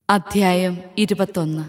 അധ്യായം ഇരുപത്തൊന്ന്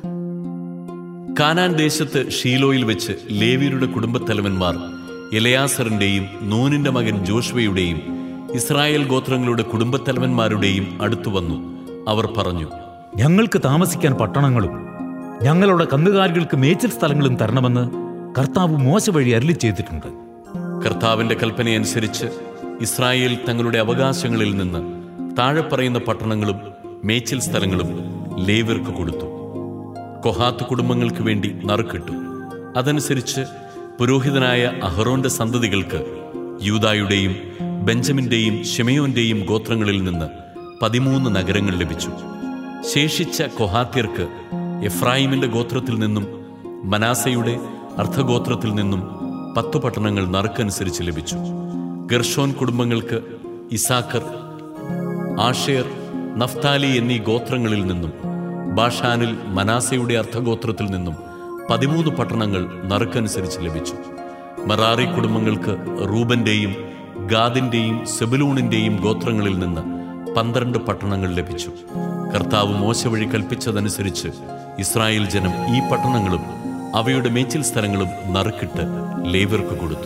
കാനാൻ ദേശത്ത് ഷീലോയിൽ വെച്ച് ലേവിയരുടെ കുടുംബത്തലവന്മാർ എലയാസറിന്റെയും നൂനിന്റെ മകൻ ജോഷുവയുടെയും ഇസ്രായേൽ ഗോത്രങ്ങളുടെ കുടുംബത്തലവന്മാരുടെയും അടുത്തു വന്നു അവർ പറഞ്ഞു ഞങ്ങൾക്ക് താമസിക്കാൻ പട്ടണങ്ങളും ഞങ്ങളുടെ കന്നുകാലികൾക്ക് മേച്ചിൽ സ്ഥലങ്ങളും തരണമെന്ന് കർത്താവ് മോശ വഴി അരളി ചെയ്തിട്ടുണ്ട് കർത്താവിന്റെ കൽപ്പനയനുസരിച്ച് ഇസ്രായേൽ തങ്ങളുടെ അവകാശങ്ങളിൽ നിന്ന് താഴെ പറയുന്ന പട്ടണങ്ങളും മേച്ചിൽ സ്ഥലങ്ങളും ലേവ്യർക്ക് കൊടുത്തു കൊഹാത്ത് കുടുംബങ്ങൾക്ക് വേണ്ടി നറുക്കിട്ടു അതനുസരിച്ച് പുരോഹിതനായ അഹറോന്റെ സന്തതികൾക്ക് യൂദായുടെയും ബെഞ്ചമിന്റെയും ഷെമയോന്റെയും ഗോത്രങ്ങളിൽ നിന്ന് പതിമൂന്ന് നഗരങ്ങൾ ലഭിച്ചു ശേഷിച്ച കൊഹാത്യർക്ക് എഫ്രായിമിന്റെ ഗോത്രത്തിൽ നിന്നും മനാസയുടെ അർദ്ധഗോത്രത്തിൽ നിന്നും പത്തു പട്ടണങ്ങൾ നറുക്കനുസരിച്ച് ലഭിച്ചു ഗർഷോൻ കുടുംബങ്ങൾക്ക് ഇസാക്കർ ആഷേർ നഫ്താലി എന്നീ ഗോത്രങ്ങളിൽ നിന്നും ബാഷാനിൽ മനാസയുടെ അർദ്ധഗോത്രത്തിൽ നിന്നും പതിമൂന്ന് പട്ടണങ്ങൾ നറുക്കനുസരിച്ച് ലഭിച്ചു മറാറി കുടുംബങ്ങൾക്ക് റൂബന്റെയും ഗാദിന്റെയും സെബലൂണിന്റെയും ഗോത്രങ്ങളിൽ നിന്ന് പന്ത്രണ്ട് പട്ടണങ്ങൾ ലഭിച്ചു കർത്താവ് മോശ വഴി കൽപ്പിച്ചതനുസരിച്ച് ഇസ്രായേൽ ജനം ഈ പട്ടണങ്ങളും അവയുടെ മേച്ചിൽ സ്ഥലങ്ങളും നറുക്കിട്ട് ലേവർക്ക് കൊടുത്തു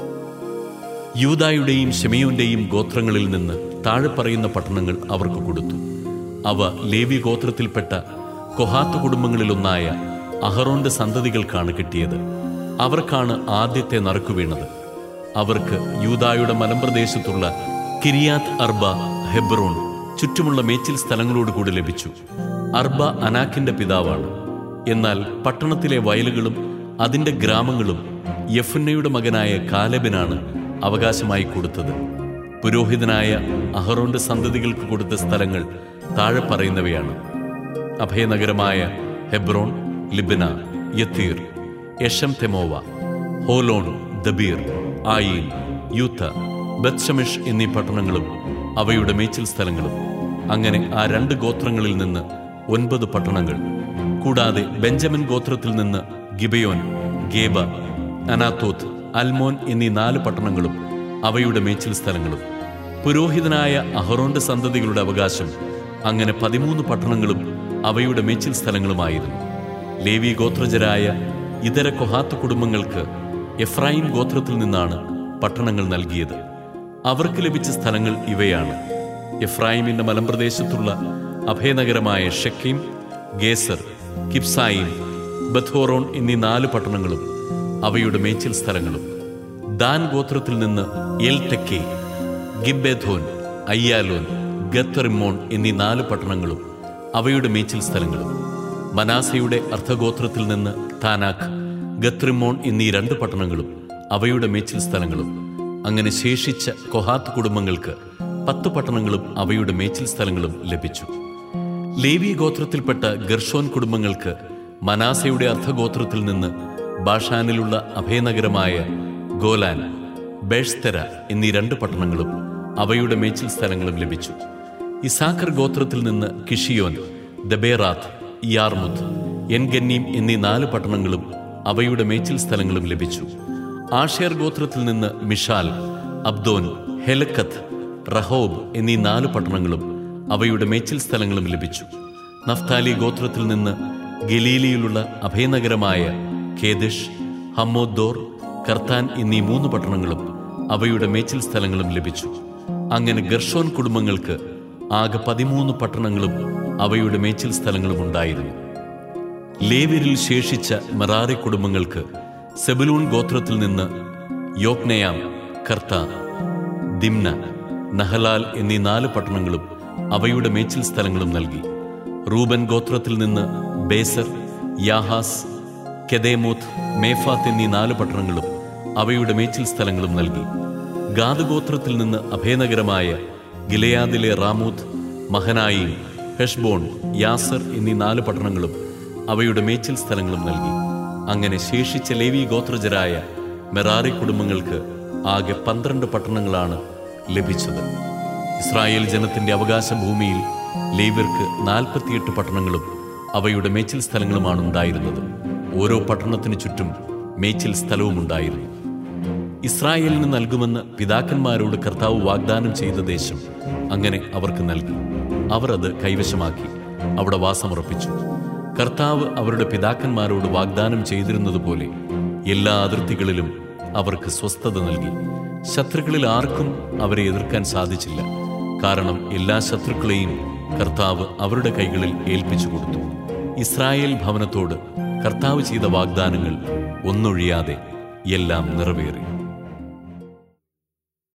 യൂദായുടെയും ഷെമയോന്റെയും ഗോത്രങ്ങളിൽ നിന്ന് താഴെ പറയുന്ന പട്ടണങ്ങൾ അവർക്ക് കൊടുത്തു അവ ലേവി ഗോത്രത്തിൽപ്പെട്ട കൊഹാത്ത് കുടുംബങ്ങളിലൊന്നായ അഹറോന്റെ സന്തതികൾക്കാണ് കിട്ടിയത് അവർക്കാണ് ആദ്യത്തെ നറുക്കു വീണത് അവർക്ക് യൂദായുടെ മലമ്പ്രദേശത്തുള്ള കിരിയാത്ത് അർബ ഹെബ്രോൺ ചുറ്റുമുള്ള മേച്ചിൽ സ്ഥലങ്ങളോടുകൂടി ലഭിച്ചു അർബ അനാക്കിന്റെ പിതാവാണ് എന്നാൽ പട്ടണത്തിലെ വയലുകളും അതിന്റെ ഗ്രാമങ്ങളും യഫുന്നയുടെ മകനായ കാലബിനാണ് അവകാശമായി കൊടുത്തത് പുരോഹിതനായ അഹറോന്റെ സന്തതികൾക്ക് കൊടുത്ത സ്ഥലങ്ങൾ താഴെ പറയുന്നവയാണ് അഭയനഗരമായ ഹെബ്രോൺ ലിബന യത്തീർ യഷം തെമോവ ഹോലോൺ ദബീർ ആയീൻ യൂത്ത ബത്ഷമിഷ് എന്നീ പട്ടണങ്ങളും അവയുടെ മേച്ചിൽ സ്ഥലങ്ങളും അങ്ങനെ ആ രണ്ട് ഗോത്രങ്ങളിൽ നിന്ന് ഒൻപത് പട്ടണങ്ങൾ കൂടാതെ ബെഞ്ചമിൻ ഗോത്രത്തിൽ നിന്ന് ഗിബയോൻ ഗേബ അനാത്തോത്ത് അൽമോൻ എന്നീ നാല് പട്ടണങ്ങളും അവയുടെ മേച്ചിൽ സ്ഥലങ്ങളും പുരോഹിതനായ അഹറോന്റെ സന്തതികളുടെ അവകാശം അങ്ങനെ പതിമൂന്ന് പട്ടണങ്ങളും അവയുടെ മേച്ചിൽ സ്ഥലങ്ങളുമായിരുന്നു ലേവി ഗോത്രജരായ ഇതര കൊഹാത്ത് കുടുംബങ്ങൾക്ക് എഫ്രായിം ഗോത്രത്തിൽ നിന്നാണ് പട്ടണങ്ങൾ നൽകിയത് അവർക്ക് ലഭിച്ച സ്ഥലങ്ങൾ ഇവയാണ് എഫ്രായിമിന്റെ മലമ്പ്രദേശത്തുള്ള അഭയനഗരമായ ഷെക്കീം ഗേസർ കിപ്സായിം ബഥോറോൺ എന്നീ നാല് പട്ടണങ്ങളും അവയുടെ മേച്ചിൽ സ്ഥലങ്ങളും ദാൻ ഗോത്രത്തിൽ നിന്ന് എൽ ടെക്കെ ഗിബെഥോൻ അയ്യാലോൻ ഗത്തറിമോൺ എന്നീ നാല് പട്ടണങ്ങളും അവയുടെ മേച്ചിൽ സ്ഥലങ്ങളും മനാസയുടെ അർദ്ധഗോത്രത്തിൽ നിന്ന് താനാഖ് ഗത്രിമോൺ എന്നീ രണ്ട് പട്ടണങ്ങളും അവയുടെ മേച്ചിൽ സ്ഥലങ്ങളും അങ്ങനെ ശേഷിച്ച കൊഹാത്ത് കുടുംബങ്ങൾക്ക് പത്ത് പട്ടണങ്ങളും അവയുടെ മേച്ചിൽ സ്ഥലങ്ങളും ലഭിച്ചു ലേവി ഗോത്രത്തിൽപ്പെട്ട ഗർഷോൻ കുടുംബങ്ങൾക്ക് മനാസയുടെ അർദ്ധഗോത്രത്തിൽ നിന്ന് ബാഷാനിലുള്ള അഭയനഗരമായ ഗോലാൻ ബേഷ്തര എന്നീ രണ്ട് പട്ടണങ്ങളും അവയുടെ മേച്ചിൽ സ്ഥലങ്ങളും ലഭിച്ചു ഇസാഖർ ഗോത്രത്തിൽ നിന്ന് കിഷിയോൻ ദബേറാത്ത് യാർമുത്ത് എൻഗന്നീം എന്നീ നാല് പട്ടണങ്ങളും അവയുടെ മേച്ചിൽ സ്ഥലങ്ങളും ലഭിച്ചു ആഷേർ ഗോത്രത്തിൽ നിന്ന് മിഷാൽ അബ്ദോൻ ഹെലക്കത്ത് റഹോബ് എന്നീ നാല് പട്ടണങ്ങളും അവയുടെ മേച്ചിൽ സ്ഥലങ്ങളും ലഭിച്ചു നഫ്താലി ഗോത്രത്തിൽ നിന്ന് ഗലീലിയിലുള്ള അഭയനഗരമായ ഖേദിഷ് ഹമ്മോദ്ദോർ കർത്താൻ എന്നീ മൂന്ന് പട്ടണങ്ങളും അവയുടെ മേച്ചിൽ സ്ഥലങ്ങളും ലഭിച്ചു അങ്ങനെ ഗർഷോൻ കുടുംബങ്ങൾക്ക് ആകെ പതിമൂന്ന് പട്ടണങ്ങളും അവയുടെ മേച്ചിൽ സ്ഥലങ്ങളും ഉണ്ടായിരുന്നു ലേവ്യരിൽ ശേഷിച്ച മെറാറി കുടുംബങ്ങൾക്ക് സെബലൂൺ ഗോത്രത്തിൽ നിന്ന് യോക്നയാം കർത്ത ദിംന നഹലാൽ എന്നീ നാല് പട്ടണങ്ങളും അവയുടെ മേച്ചിൽ സ്ഥലങ്ങളും നൽകി റൂബൻ ഗോത്രത്തിൽ നിന്ന് ബേസർ യാഹാസ് കെദേമോത്ത് മേഫാത്ത് എന്നീ നാല് പട്ടണങ്ങളും അവയുടെ മേച്ചിൽ സ്ഥലങ്ങളും നൽകി ഗാദ് ഗോത്രത്തിൽ നിന്ന് അഭയനഗരമായ ഗിലയാദിലെ റാമൂത്ത് മഹനായി ഹെഷ്ബോൺ യാസർ എന്നീ നാല് പട്ടണങ്ങളും അവയുടെ മേച്ചിൽ സ്ഥലങ്ങളും നൽകി അങ്ങനെ ശേഷിച്ച ലേവി ഗോത്രജരായ മെറാറി കുടുംബങ്ങൾക്ക് ആകെ പന്ത്രണ്ട് പട്ടണങ്ങളാണ് ലഭിച്ചത് ഇസ്രായേൽ ജനത്തിന്റെ അവകാശ ഭൂമിയിൽ ലേവ്യർക്ക് നാൽപ്പത്തിയെട്ട് പട്ടണങ്ങളും അവയുടെ മേച്ചിൽ സ്ഥലങ്ങളുമാണ് ഉണ്ടായിരുന്നത് ഓരോ പട്ടണത്തിനു ചുറ്റും മേച്ചിൽ സ്ഥലവും ഉണ്ടായിരുന്നു ഇസ്രായേലിന് നൽകുമെന്ന് പിതാക്കന്മാരോട് കർത്താവ് വാഗ്ദാനം ചെയ്ത ദേശം അങ്ങനെ അവർക്ക് നൽകി അവർ അത് കൈവശമാക്കി അവിടെ വാസമുറപ്പിച്ചു കർത്താവ് അവരുടെ പിതാക്കന്മാരോട് വാഗ്ദാനം ചെയ്തിരുന്നതുപോലെ എല്ലാ അതിർത്തികളിലും അവർക്ക് സ്വസ്ഥത നൽകി ശത്രുക്കളിൽ ആർക്കും അവരെ എതിർക്കാൻ സാധിച്ചില്ല കാരണം എല്ലാ ശത്രുക്കളെയും കർത്താവ് അവരുടെ കൈകളിൽ ഏൽപ്പിച്ചു കൊടുത്തു ഇസ്രായേൽ ഭവനത്തോട് കർത്താവ് ചെയ്ത വാഗ്ദാനങ്ങൾ ഒന്നൊഴിയാതെ എല്ലാം നിറവേറി